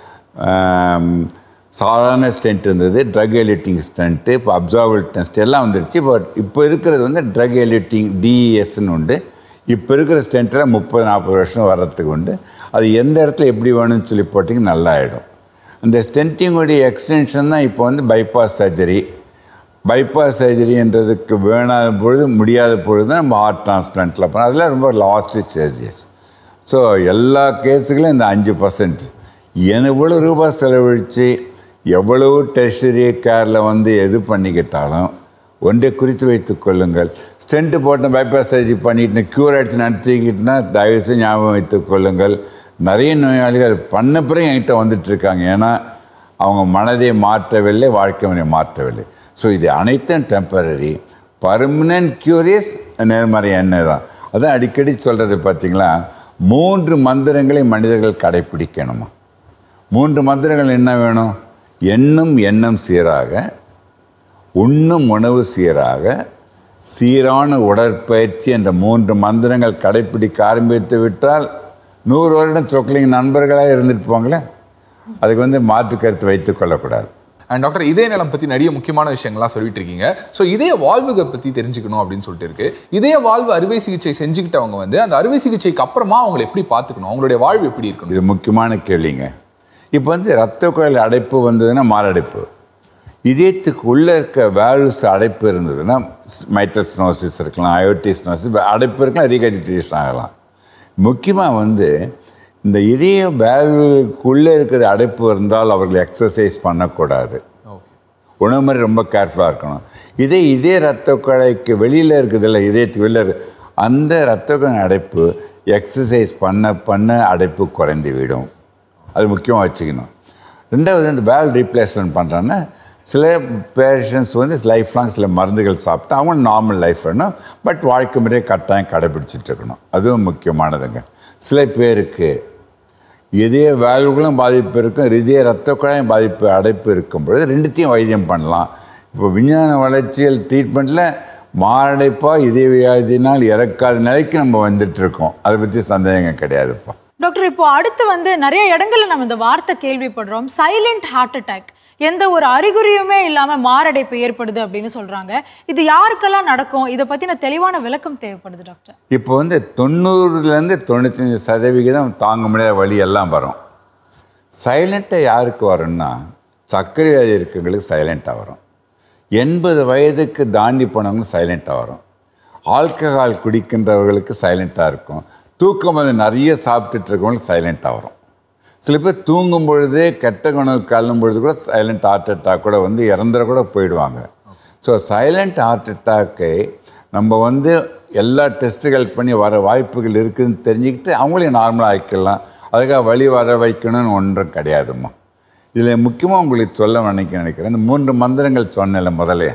C: ஆம், சாதாரண ஸ்டென்ட் இருந்தது ட்ரக் எலிட்டிங் ஸ்டென்ட்டு இப்போ அப்சார்வல் டெஸ்ட் எல்லாம் வந்துடுச்சு பட் இப்போ இருக்கிறது வந்து ட்ரக் எலிட்டிங் டிஇஎஸ்ன்னு உண்டு இப்போ இருக்கிற ஸ்டென்ட்டில் முப்பது நாற்பது வருஷம் வர்றதுக்கு உண்டு அது எந்த இடத்துல எப்படி வேணும்னு சொல்லி போட்டிங்க நல்லா ஆகிடும் அந்த ஸ்டென்ட்டிங்குடைய எக்ஸ்டென்ஷன் தான் இப்போ வந்து பைபாஸ் சர்ஜரி பைபாஸ் சர்ஜரின்றதுக்கு வேணாத பொழுது முடியாத பொழுது தான் நம்ம ஹார்ட் டிரான்ஸ்பிளான்ட்டில் போனோம் அதெல்லாம் ரொம்ப லாஸ்ட்டு சர்ஜரிஸ் ஸோ எல்லா கேஸுகளும் இந்த அஞ்சு பர்சன்ட் எவ்வளோ ரூபாய் செலவழித்து எவ்வளவு டெரிஷரி கேரில் வந்து எது பண்ணிக்கிட்டாலும் ஒன்றை குறித்து வைத்துக் கொள்ளுங்கள் ஸ்டென்ட்டு போட்டு பைபாஸ் சர்ஜரி பண்ணிட்டு க்யூர் ஆகிடுச்சு நினச்சிக்கிட்டுனா தயவுசெய்து ஞாபகம் வைத்துக் கொள்ளுங்கள் நிறைய நோயாளிகள் அது பண்ண பிறகு என்கிட்ட வந்துட்டு இருக்காங்க ஏன்னா அவங்க மனதை மாற்றவில்லை வாழ்க்கை முறை மாற்றவில்லை ஸோ இது அனைத்தும் டெம்பரரி பர்மனன்ட் கியூரியஸ் நேர்மறை எண்ணெய் தான் அதான் அடிக்கடி சொல்கிறது பார்த்தீங்களா மூன்று மந்திரங்களை மனிதர்கள் கடைப்பிடிக்கணுமா மூன்று மந்திரங்கள் என்ன வேணும் எண்ணும் எண்ணம் சீராக உண்ணும் உணவு சீராக சீரான உடற்பயிற்சி என்ற மூன்று மந்திரங்கள் கடைப்பிடிக்க ஆரம்பித்து விட்டால் நூறு வருடம் சொக்கலிங்க நண்பர்களாக இருந்துட்டு போங்களேன் அதுக்கு வந்து மாற்று கருத்து வைத்துக் கொள்ளக்கூடாது
B: அண்ட் டாக்டர் இதய நலம் பத்தி நிறைய முக்கியமான விஷயங்கள்லாம் சொல்லிட்டு இருக்கீங்க ஸோ இதய வாழ்வுகள் பத்தி தெரிஞ்சுக்கணும் அப்படின்னு சொல்லிட்டு இருக்கு இதய வாழ்வு அறுவை சிகிச்சை செஞ்சுக்கிட்டவங்க வந்து அந்த அறுவை சிகிச்சைக்கு அப்புறமா அவங்களை எப்படி பார்த்துக்கணும் அவங்களுடைய வாழ்வு எப்படி இருக்கணும்
C: இது முக்கியமான கேள்விங்க இப்போ வந்து ரத்த குழல் அடைப்பு வந்ததுன்னா மாரடைப்பு இதயத்துக்கு உள்ளே இருக்க வேல்வ்ஸ் அடைப்பு இருந்ததுன்னா மைட்ரஸ்னோசிஸ் இருக்கலாம் அயோட்டிஸ்னோசிஸ் அடைப்பு இருக்கலாம் ரீகஜிடேஷன் ஆகலாம் முக்கியமாக வந்து இந்த இதய வேல்வுக்குள்ளே இருக்கிற அடைப்பு இருந்தால் அவர்கள் எக்ஸசைஸ் பண்ணக்கூடாது
B: ஓகே
C: உணவு மாதிரி ரொம்ப கேர்ஃபுல்லாக இருக்கணும் இதே இதே ரத்த குழாய்க்கு வெளியில் இருக்குதுல்ல இதயத்துக்கு வெளியில் இருக்கு அந்த ரத்த குழாய் அடைப்பு எக்ஸசைஸ் பண்ண பண்ண அடைப்பு குறைந்து விடும் அது முக்கியமாக வச்சுக்கணும் ரெண்டாவது இந்த வேல் ரீப்ளேஸ்மெண்ட் பண்ணுறாங்கன்னா சில பேஷண்ட்ஸ் வந்து லைஃப் லாங் சில மருந்துகள் சாப்பிட்டா அவங்க நார்மல் லைஃப் வேணும் பட் வாழ்க்கை முறையை கட்டாயம் கடைபிடிச்சிட்டு இருக்கணும் அதுவும் முக்கியமானதுங்க சில பேருக்கு இதய வேல்வுகளும் பாதிப்பு இருக்கும் இதய ரத்த குழாயும் பாதிப்பு அடைப்பு இருக்கும் பொழுது ரெண்டுத்தையும் வைத்தியம் பண்ணலாம் இப்போ விஞ்ஞான வளர்ச்சியல் ட்ரீட்மெண்ட்டில் மாரடைப்பா இதய வியாதினால் இறக்காத நிலைக்கு நம்ம வந்துட்டு இருக்கோம் அதை பற்றி சந்தேகம் கிடையாதுப்பா
A: டாக்டர் இப்போ அடுத்து வந்து நிறைய இடங்கள்ல நம்ம இந்த வார்த்தை கேள்விப்படுறோம் சைலண்ட் ஹார்ட் அட்டாக் எந்த ஒரு அறிகுறியுமே இல்லாம மாரடைப்பு ஏற்படுது அப்படின்னு சொல்றாங்க இது யாருக்கெல்லாம் நடக்கும் இதை பத்தின தெளிவான விளக்கம் தேவைப்படுது டாக்டர்
C: இப்போ வந்து தொண்ணூறுலேருந்து தொண்ணூத்தஞ்சு சதவிகிதம் தாங்க முடியாத வலி எல்லாம் வரும் சைலண்ட்டாக யாருக்கு வரும்னா சர்க்கரை வியாதி இருக்கவங்களுக்கு சைலண்ட்டாக வரும் எண்பது வயதுக்கு தாண்டி போனவங்களுக்கு சைலண்ட்டாக வரும் ஆல்கஹால் குடிக்கின்றவர்களுக்கு சைலண்ட்டாக இருக்கும் தூக்கம் வந்து நிறைய சாப்பிட்டுட்டு இருக்கவங்களுக்கு சைலண்ட்டாக வரும் சில பேர் தூங்கும் பொழுதே கெட்ட உணவு கல்லும் பொழுது கூட சைலண்ட் ஹார்ட் அட்டாக் கூட வந்து இறந்துட கூட போயிடுவாங்க ஸோ சைலண்ட் ஹார்ட் அட்டாக்கை நம்ம வந்து எல்லா டெஸ்ட்டுகள் பண்ணி வர வாய்ப்புகள் இருக்குதுன்னு தெரிஞ்சுக்கிட்டு அவங்களையும் நார்மலாக ஆக்கிக்கலாம் அதுக்காக வழி வர வைக்கணும்னு ஒன்றும் கிடையாதும்மா இதில் முக்கியமாக உங்களுக்கு சொல்ல நினைக்க நினைக்கிறேன் இந்த மூன்று மந்திரங்கள் சொன்னேன்ல முதல்ல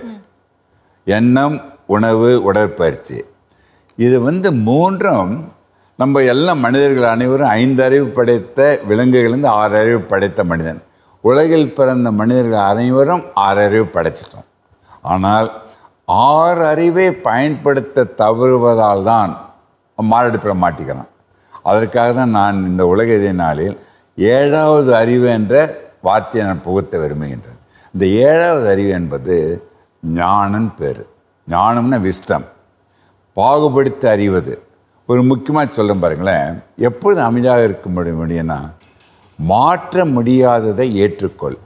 C: எண்ணம் உணவு உடற்பயிற்சி இது வந்து மூன்றும் நம்ம எல்லாம் மனிதர்கள் அனைவரும் ஐந்து அறிவு படைத்த விலங்குகளிலிருந்து ஆறு அறிவு படைத்த மனிதன் உலகில் பிறந்த மனிதர்கள் அனைவரும் ஆறு அறிவு படைச்சிட்டோம் ஆனால் ஆறு அறிவை பயன்படுத்த தவறுவதால் தான் மாரடைப்பில் மாட்டிக்கிறான் அதற்காக தான் நான் இந்த உலக இதய நாளில் ஏழாவது அறிவு என்ற வார்த்தையை நான் புகுத்த விரும்புகின்றேன் இந்த ஏழாவது அறிவு என்பது ஞானம் பேர் ஞானம்னா விஸ்டம் பாகுபடுத்தி அறிவது ஒரு முக்கியமாக சொல்ல பாருங்களேன் எப்பொழுது அமைதியாக இருக்க முடியும் முடியும்னா மாற்ற முடியாததை ஏற்றுக்கொள்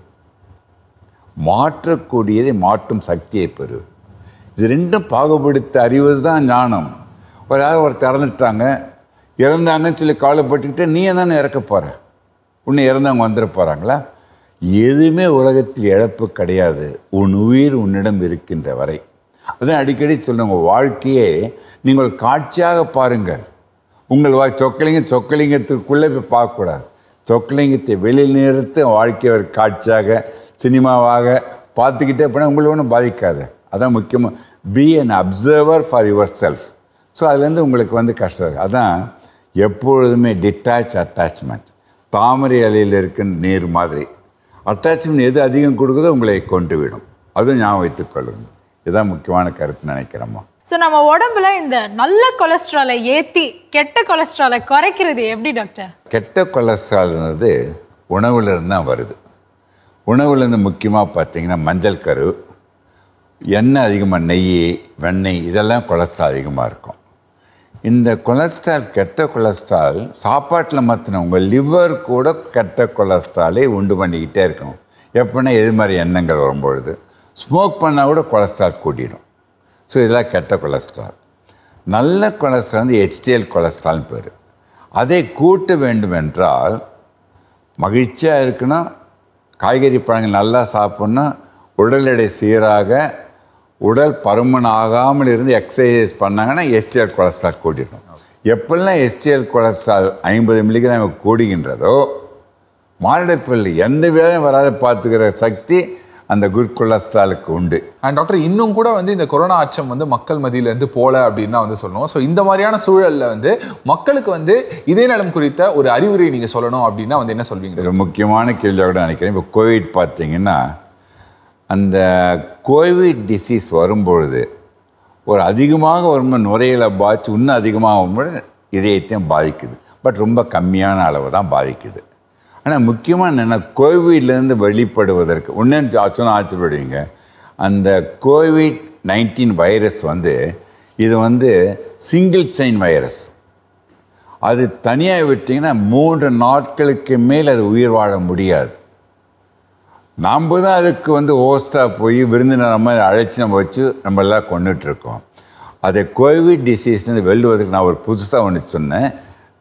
C: மாற்றக்கூடியதை மாற்றும் சக்தியை பெறு இது ரெண்டும் பாகுபடுத்த அறிவது தான் ஞானம் ஒரு ஆள் ஒரு திறந்துட்டாங்க இறந்தாங்கன்னு சொல்லி கவலைப்பட்டுக்கிட்டு நீ தானே இறக்க போகிற உன்னை இறந்தவங்க வந்துட போகிறாங்களா எதுவுமே உலகத்தில் இழப்பு கிடையாது உன் உயிர் உன்னிடம் இருக்கின்ற வரை அதான் அடிக்கடி சொல்லுங்க உங்கள் வாழ்க்கையே நீங்கள் காட்சியாக பாருங்கள் உங்கள் வா சொக்கலிங்க சொக்கலிங்கத்துக்குள்ளே போய் பார்க்கக்கூடாது சொக்கலிங்கத்தை வெளியில் நிறுத்து வாழ்க்கையை ஒரு காட்சியாக சினிமாவாக பார்த்துக்கிட்டே போனால் உங்களை ஒன்றும் பாதிக்காது அதான் முக்கியமாக be an observer for yourself so அதுலேருந்து உங்களுக்கு வந்து கஷ்டம் இருக்கு. அதான் எப்பொழுதுமே டிட்டாச் அட்டாச்மெண்ட் தாமரை அலையில் இருக்க நீர் மாதிரி அட்டாச்மெண்ட் எது அதிகம் கொடுக்குதோ உங்களை கொண்டு விடும் அதுவும் ஞாபகம் வைத்துக் கொள்ளுங்கள் இதுதான் முக்கியமான கருத்து நினைக்கிறேம்மா
A: ஸோ நம்ம உடம்புல இந்த நல்ல கொலஸ்ட்ராலை ஏத்தி கெட்ட கொலஸ்ட்ராலை குறைக்கிறது எப்படி டாக்டர்
C: கெட்ட கொலஸ்ட்ரால்ன்றது உணவுலேருந்து தான் வருது உணவுலேருந்து முக்கியமாக பார்த்தீங்கன்னா மஞ்சள் கரு எண்ணெய் அதிகமாக நெய் வெண்ணெய் இதெல்லாம் கொலஸ்ட்ரால் அதிகமாக இருக்கும் இந்த கொலஸ்ட்ரால் கெட்ட கொலஸ்ட்ரால் சாப்பாட்டில் மாற்றின உங்கள் லிவர் கூட கெட்ட கொலஸ்ட்ராலை உண்டு பண்ணிக்கிட்டே இருக்கும் எப்படின்னா எது மாதிரி எண்ணங்கள் வரும்பொழுது ஸ்மோக் பண்ணால் கூட கொலஸ்ட்ரால் கூட்டிடும் ஸோ இதெல்லாம் கெட்ட கொலஸ்ட்ரால் நல்ல கொலஸ்ட்ரால் வந்து HDL கொலஸ்ட்ரால்னு பேர் அதை கூட்ட வேண்டும் என்றால் மகிழ்ச்சியாக இருக்கணும் காய்கறி பழங்கள் நல்லா சாப்பிட்ணும் உடல் எடை சீராக உடல் பருமன் ஆகாமல் இருந்து எக்ஸசைஸ் பண்ணாங்கன்னா எஸ்டிஎல் கொலஸ்ட்ரால் கூட்டிடணும் எப்பெல்லாம் எஸ்டிஎல் கொலஸ்ட்ரால் ஐம்பது மில்லிகிராம் கூடுகின்றதோ மாரடைப்பில் எந்த வியாதியும் வராத பார்த்துக்கிற சக்தி அந்த குட் கொலஸ்ட்ராலுக்கு உண்டு
B: அண்ட் டாக்டர் இன்னும் கூட வந்து இந்த கொரோனா அச்சம் வந்து மக்கள் மத்தியில இருந்து போல அப்படின்னு தான் வந்து சொல்லணும் ஸோ இந்த மாதிரியான சூழல்ல வந்து மக்களுக்கு வந்து இதே நலம் குறித்த ஒரு அறிவுரை நீங்க சொல்லணும் அப்படின்னா வந்து என்ன சொல்வீங்க
C: ஒரு முக்கியமான கேள்வியாக கூட நினைக்கிறேன் இப்போ கோவிட் பார்த்தீங்கன்னா அந்த கோவிட் டிசீஸ் வரும்பொழுது ஒரு அதிகமாக வரும்போது நுரையீரலை பாதிச்சு இன்னும் அதிகமாக வரும்போது இதயத்தையும் பாதிக்குது பட் ரொம்ப கம்மியான அளவு தான் பாதிக்குது ஆனால் முக்கியமாக என்னென்னா கோவிட்லேருந்து வெளிப்படுவதற்கு ஒன்று சொன்னால் ஆச்சரியப்படுவீங்க அந்த கோவிட் நைன்டீன் வைரஸ் வந்து இது வந்து சிங்கிள் செயின் வைரஸ் அது தனியாக விட்டிங்கன்னா மூன்று நாட்களுக்கு மேல் அது உயிர் வாழ முடியாது நாம் தான் அதுக்கு வந்து ஹோஸ்டாக போய் விருந்தினர் மாதிரி அழைச்சி நம்ம வச்சு நம்ம எல்லாம் கொண்டுட்ருக்கோம் அதை கோவிட் டிசீஸ்லேருந்து வெல்லுவதற்கு நான் ஒரு புதுசாக ஒன்று சொன்னேன்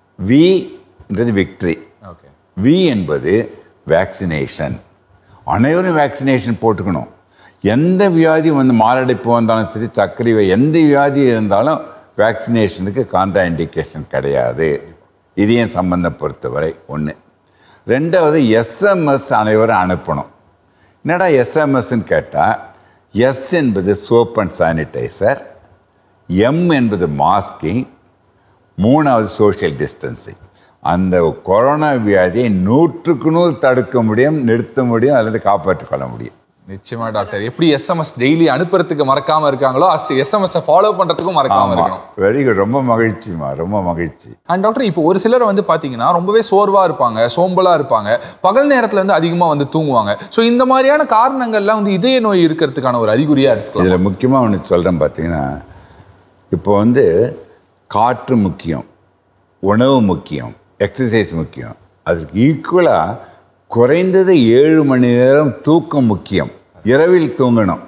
C: வின்றது விக்ட்ரி
B: ஓகே
C: வி என்பது வேக்சினேஷன் அனைவரும் வேக்சினேஷன் போட்டுக்கணும் எந்த வியாதி வந்து மாரடைப்பு வந்தாலும் சரி சர்க்கரை வை- எந்த வியாதி இருந்தாலும் வேக்சினேஷனுக்கு கான்ட்ரா இண்டிகேஷன் கிடையாது இதயம் சம்பந்தம் பொறுத்தவரை ஒன்று ரெண்டாவது எஸ்எம்எஸ் அனைவரும் அனுப்பணும் என்னடா எஸ்எம்எஸ்ன்னு கேட்டால் எஸ் என்பது சோப் அண்ட் சானிடைசர் எம் என்பது மாஸ்கிங் மூணாவது சோஷியல் டிஸ்டன்சிங் அந்த கொரோனா வியாதியை நூற்றுக்கு நூறு தடுக்க முடியும் நிறுத்த முடியும் அல்லது காப்பாற்றிக் கொள்ள முடியும்
B: நிச்சயமா டாக்டர் எப்படி எஸ்எம்எஸ் டெய்லி அனுப்புறதுக்கு மறக்காம இருக்காங்களோ எஸ்எம்எஸ் ஃபாலோ பண்றதுக்கும் மறக்காம இருக்கணும்
C: வெரி குட் ரொம்ப மகிழ்ச்சிமா ரொம்ப மகிழ்ச்சி
B: அண்ட் டாக்டர் இப்போ ஒரு சிலர் வந்து பாத்தீங்கன்னா ரொம்பவே சோர்வா இருப்பாங்க சோம்பலா இருப்பாங்க பகல் நேரத்துல வந்து அதிகமா வந்து தூங்குவாங்க ஸோ இந்த மாதிரியான காரணங்கள்லாம் வந்து இதய நோய் இருக்கிறதுக்கான ஒரு அறிகுறியா எடுத்துக்கலாம்
C: இதில் முக்கியமாக ஒன்று சொல்கிறேன் பார்த்தீங்கன்னா இப்போ வந்து காற்று முக்கியம் உணவு முக்கியம் எக்ஸசைஸ் முக்கியம் அதற்கு ஈக்குவலாக குறைந்தது ஏழு மணி நேரம் தூக்கம் முக்கியம் இரவில் தூங்கணும்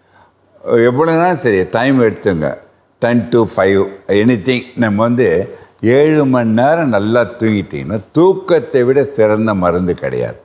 C: எவ்வளோனா சரி டைம் எடுத்துங்க டென் டு ஃபைவ் எனி நம்ம வந்து ஏழு மணி நேரம் நல்லா தூங்கிட்டீங்கன்னா தூக்கத்தை விட சிறந்த மருந்து கிடையாது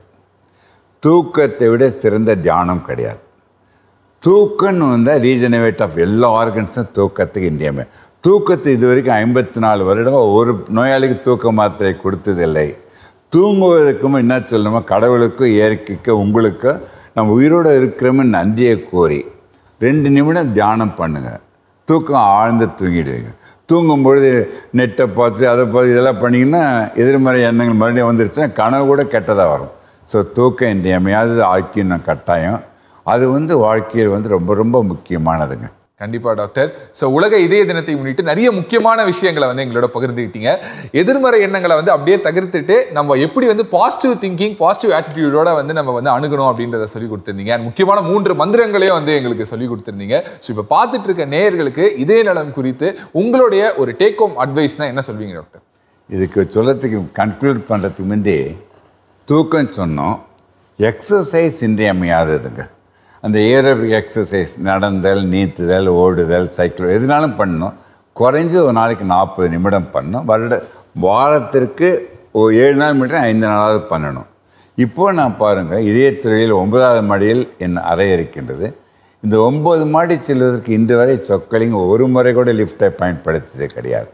C: தூக்கத்தை விட சிறந்த தியானம் கிடையாது தூக்கம்னு வந்தால் ரீஜனவேட் ஆஃப் எல்லா ஆர்கன்ஸும் தூக்கத்துக்கு இந்தியமே தூக்கத்தை இது வரைக்கும் ஐம்பத்தி நாலு வருடமாக ஒரு நோயாளிக்கு தூக்க மாத்திரை கொடுத்ததில்லை தூங்குவதற்கும் என்ன சொல்லணுமோ கடவுளுக்கும் இயற்கைக்கும் உங்களுக்கு நம்ம உயிரோடு இருக்கிறோமே நன்றியை கோரி ரெண்டு நிமிடம் தியானம் பண்ணுங்க தூக்கம் ஆழ்ந்து தூங்கிடுவீங்க தூங்கும் பொழுது நெட்டை பார்த்துட்டு அதை பார்த்து இதெல்லாம் பண்ணிங்கன்னா எதிர்மறை எண்ணங்கள் மறுபடியும் வந்துருச்சுன்னா கனவு கூட கெட்டதாக வரும் ஸோ தூக்கம் இன்றியமையாதது ஆக்கியம் கட்டாயம் அது வந்து வாழ்க்கையில் வந்து ரொம்ப ரொம்ப முக்கியமானதுங்க
B: கண்டிப்பா டாக்டர் ஸோ உலக இதய தினத்தை முன்னிட்டு நிறைய முக்கியமான விஷயங்களை வந்து எங்களோட பகிர்ந்துக்கிட்டீங்க எதிர்மறை எண்ணங்களை வந்து அப்படியே தகர்த்துட்டு நம்ம எப்படி வந்து பாசிட்டிவ் திங்கிங் பாசிட்டிவ் ஆட்டிடியூடோட வந்து நம்ம வந்து அணுகணும் அப்படின்றத சொல்லி கொடுத்துருந்தீங்க And முக்கியமான மூன்று மந்திரங்களையும் வந்து எங்களுக்கு சொல்லி கொடுத்துருந்தீங்க ஸோ இப்போ பார்த்துட்டு இருக்க நேயர்களுக்கு இதய நலம் குறித்து உங்களுடைய ஒரு டேக் ஹோம் அட்வைஸ்னா என்ன சொல்வீங்க டாக்டர்
C: இதுக்கு சொல்லத்துக்கு கன்க்ளூட் பண்ணுறதுக்கு முந்தி தூக்கம் சொன்னோம் எக்ஸசைஸ் இன்றியமையாததுங்க அந்த ஏரோபிக் எக்ஸசைஸ் நடந்தல் நீந்துதல் ஓடுதல் சைக்கிள் எதுனாலும் பண்ணணும் குறைஞ்சது ஒரு நாளைக்கு நாற்பது நிமிடம் பண்ணணும் வருட வாரத்திற்கு ஒரு ஏழு நாள் மட்டும் ஐந்து நாளாவது பண்ணணும் இப்போ நான் பாருங்கள் இதயத்துறையில் ஒன்பதாவது மாடியில் என் அறை இருக்கின்றது இந்த ஒன்பது மாடி செல்வதற்கு இன்று வரை சொக்கலிங்க ஒரு முறை கூட லிஃப்ட்டை பயன்படுத்தியது கிடையாது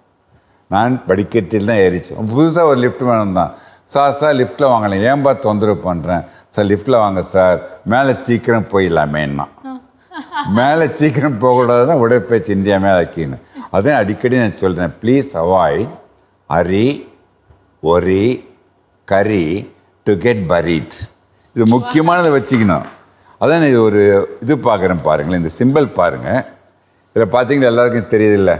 C: நான் படிக்கட்டில் தான் ஏறிச்சேன் புதுசாக ஒரு லிஃப்ட் வேணும் தான் சார் சார் லிஃப்ட்டில் வாங்கலாம் ஏன்பா தொந்தரவு பண்ணுறேன் சார் லிஃப்ட்டில் வாங்க சார் மேலே சீக்கிரம் போயிடலாமேன்னா மேலே சீக்கிரம் போகக்கூடாது தான் உடற்பயிற்சி இந்தியா மேலே ஆக்கின்னு அதான் அடிக்கடி நான் சொல்கிறேன் please avoid hurry worry curry to get buried இது முக்கியமானதை வச்சுக்கணும் அதான் இது ஒரு இது பார்க்குறேன் பாருங்களேன் இந்த சிம்பிள் பாருங்கள் இதில் பார்த்தீங்கன்னா எல்லாருக்கும் தெரியுதில்ல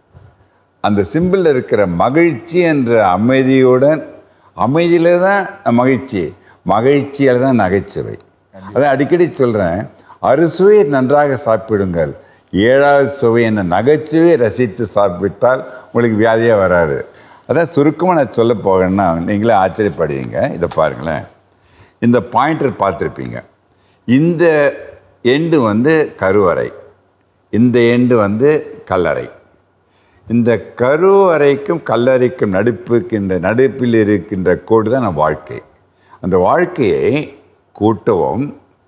C: அந்த சிம்பிளில் இருக்கிற மகிழ்ச்சி என்ற அமைதியுடன் அமைதியில் தான் மகிழ்ச்சி மகிழ்ச்சியால் தான் நகைச்சுவை அதான் அடிக்கடி சொல்கிறேன் அறுசுவையை நன்றாக சாப்பிடுங்கள் ஏழாவது சுவை என்ன நகைச்சுவை ரசித்து சாப்பிட்டால் உங்களுக்கு வியாதியே வராது அதான் சுருக்கமாக நான் சொல்ல போகிறேன்னா நீங்களே ஆச்சரியப்படுவீங்க இதை பாருங்களேன் இந்த பாயிண்டர் பார்த்துருப்பீங்க இந்த எண்டு வந்து கருவறை இந்த எண்டு வந்து கல்லறை இந்த கருவறைக்கும் கல்லறைக்கும் நடுப்புக்கின்ற நடுப்பில் இருக்கின்ற கோடு தான் நம்ம வாழ்க்கை அந்த வாழ்க்கையை கூட்டவும்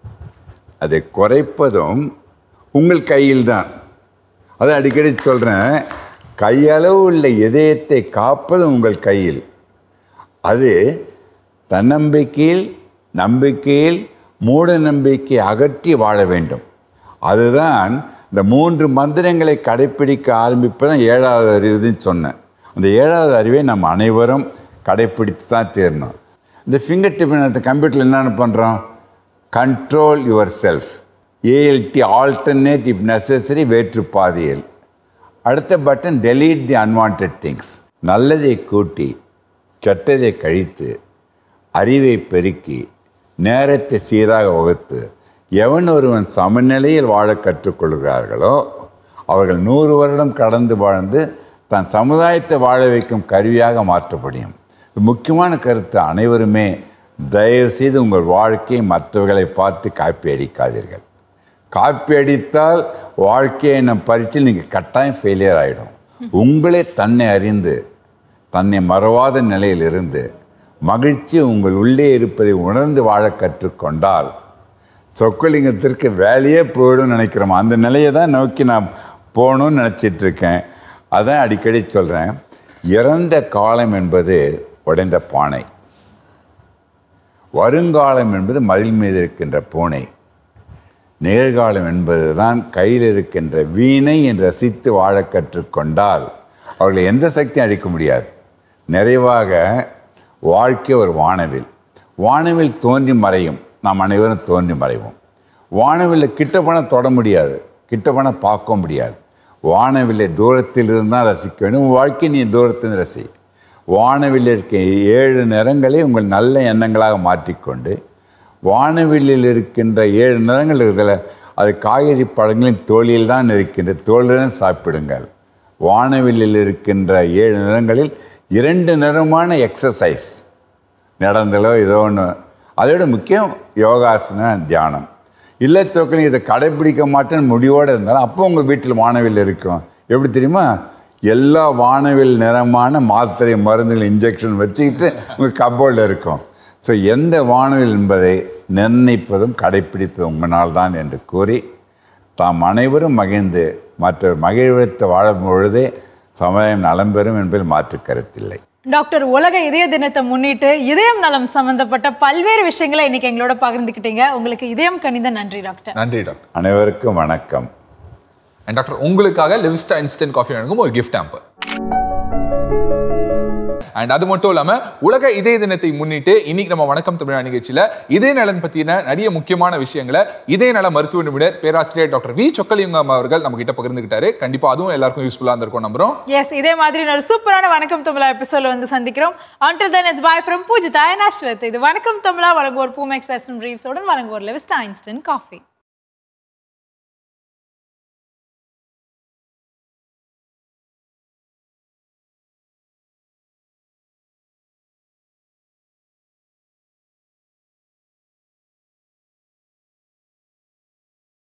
C: அதை குறைப்பதும் உங்கள் கையில் தான் அதை அடிக்கடி சொல்கிறேன் கையளவு உள்ள இதயத்தை காப்பது உங்கள் கையில் அது தன்னம்பிக்கையில் நம்பிக்கையில் மூட நம்பிக்கையை அகற்றி வாழ வேண்டும் அதுதான் இந்த மூன்று மந்திரங்களை கடைப்பிடிக்க ஆரம்பிப்பதான் ஏழாவது அறிவுன்னு சொன்னேன் அந்த ஏழாவது அறிவை நம்ம அனைவரும் கடைப்பிடித்து தான் தேரணும் இந்த ஃபிங்கர் டிப் அந்த கம்ப்யூட்டரில் என்னென்ன பண்ணுறோம் control yourself ALT alternate if necessary வேற்று பாதியல் அடுத்த button delete the unwanted things நல்லதை கூட்டி கெட்டதை கழித்து அறிவை பெருக்கி நேரத்தை சீராக வகுத்து எவன் ஒருவன் சமநிலையில் வாழ கற்றுக்கொள்கிறார்களோ அவர்கள் நூறு வருடம் கடந்து வாழ்ந்து தன் சமுதாயத்தை வாழ வைக்கும் கருவியாக மாற்ற முடியும் இது முக்கியமான கருத்து அனைவருமே தயவு செய்து உங்கள் வாழ்க்கையை மற்றவர்களை பார்த்து காப்பி அடிக்காதீர்கள் காப்பி அடித்தால் வாழ்க்கையை என்னும் பரீட்சையில் நீங்கள் கட்டாயம் ஃபெயிலியர் ஆகிடும் உங்களே தன்னை அறிந்து தன்னை மறவாத நிலையில் இருந்து மகிழ்ச்சி உங்கள் உள்ளே இருப்பதை உணர்ந்து வாழ கற்றுக்கொண்டால் சொக்கலிங்கத்திற்கு வேலையே போயிடும்னு நினைக்கிறோம் அந்த நிலையை தான் நோக்கி நான் போகணும்னு நினச்சிட்டு இருக்கேன் அதான் அடிக்கடி சொல்கிறேன் இறந்த காலம் என்பது உடைந்த பானை வருங்காலம் என்பது மதில் மீது இருக்கின்ற பூனை நிகழ்காலம் என்பது தான் கையில் இருக்கின்ற வீணை என்று ரசித்து வாழ கற்றுக்கொண்டால் அவர்களை எந்த சக்தியும் அழிக்க முடியாது நிறைவாக வாழ்க்கை ஒரு வானவில் வானவில் தோன்றி மறையும் நாம் அனைவரும் தோன்றி மறைவோம் வானவில்லை கிட்ட போனால் தொட முடியாது கிட்ட போனால் பார்க்க முடியாது வானவில்லை தூரத்தில் இருந்தால் ரசிக்க வேண்டும் உன் வாழ்க்கை நீ தூரத்தில் ரசி வானவில் இருக்க ஏழு நிறங்களை உங்கள் நல்ல எண்ணங்களாக மாற்றிக்கொண்டு வானவில்லில் இருக்கின்ற ஏழு நிறங்கள் இதில் அது காய்கறி பழங்களின் தோலில் தான் இருக்கின்ற தோலுடன் சாப்பிடுங்கள் வானவில்லில் இருக்கின்ற ஏழு நிறங்களில் இரண்டு நிறமான எக்ஸசைஸ் நடந்தலோ ஏதோ ஒன்று அதோட முக்கியம் யோகாசன தியானம் இல்லை சோக்கலி இதை கடைப்பிடிக்க மாட்டேன்னு முடிவோடு இருந்தாலும் அப்போ உங்கள் வீட்டில் வானவில் இருக்கும் எப்படி தெரியுமா எல்லா வானவில் நிறமான மாத்திரை மருந்துகள் இன்ஜெக்ஷன் வச்சுக்கிட்டு உங்கள் கப்போர்டில் இருக்கும் ஸோ எந்த வானவில் என்பதை நிர்ணயிப்பதும் கடைப்பிடிப்பதும் உங்களால் தான் என்று கூறி தாம் அனைவரும் மகிழ்ந்து மற்ற மகிழ்வித்து வாழும் பொழுதே சமுதாயம் நலம் பெறும் என்பதில் மாற்று கருத்தில்லை
A: டாக்டர் உலக இதய தினத்தை முன்னிட்டு இதயம் நலம் சம்பந்தப்பட்ட பல்வேறு விஷயங்களை இன்னைக்கு எங்களோட பகிர்ந்துக்கிட்டீங்க உங்களுக்கு இதயம் கனிந்த நன்றி டாக்டர்
B: நன்றி டாக்டர்
C: அனைவருக்கும் வணக்கம்
B: அண்ட் டாக்டர் உங்களுக்காக லிவிஸ்டா இன்ஸ்டன்ட் காஃபி வழங்கும் ஒரு கிஃப்ட் ஆம்பர் அண்ட் அது மட்டும் இல்லாம உலக இதய தினத்தை முன்னிட்டு இன்னைக்கு நம்ம வணக்கம் தமிழா நிகழ்ச்சியில இதய நலன் பத்தின நிறைய முக்கியமான விஷயங்களை இதய நல மருத்துவ நிபுணர் பேராசிரியர் டாக்டர் வி சொக்கலிங்கம் அவர்கள் நம்ம கிட்ட பகிர்ந்துகிட்டாரு கண்டிப்பா அதுவும் எல்லாருக்கும் யூஸ்ஃபுல்லா இருந்திருக்கும் நம்புறோம்
A: எஸ் இதே மாதிரி ஒரு சூப்பரான வணக்கம் தமிழா எபிசோட்ல வந்து சந்திக்கிறோம் until then it's bye from Poojitha and Ashwath இது வணக்கம் தமிழா வழங்குவோர் பூமெக்ஸ் வெஸ்டர்ன் ரீவ்ஸோடன் வழங்குவோர் லெவிஸ்டா இன்ஸ்டன்ட் காஃபி